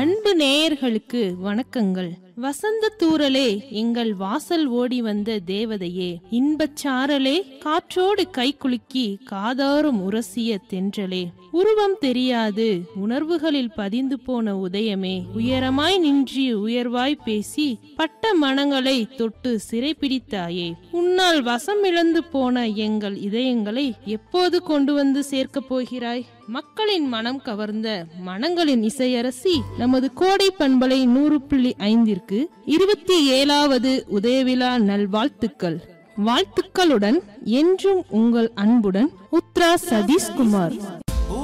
அன்பு நேயர்களுக்கு வணக்கங்கள் வசந்த தூரலே எங்கள் வாசல் ஓடி வந்த தேவதையே இன்பச் சாரலே காற்றோடு கை குலுக்கி காதாரும் உரசிய தென்றலே உருவம் தெரியாது உணர்வுகளில் பதிந்து போன உதயமே உயரமாய் நின்றி உயர்வாய் பேசி பட்ட மனங்களை தொட்டு சிறைப்பிடித்தாயே உன்னால் வசம் இழந்து போன எங்கள் இதயங்களை எப்போது கொண்டு வந்து சேர்க்கப் போகிறாய் மக்களின் மனம் கவர்ந்த மனங்களின் இசையரசி நமது கோடை பண்பலை நூறு புள்ளி ஐந்திற்கு இருபத்தி ஏழாவது உதயவிழா நல்வாழ்த்துக்கள் வாழ்த்துக்களுடன் என்றும் உங்கள் அன்புடன் உத்ரா சதீஷ்குமார்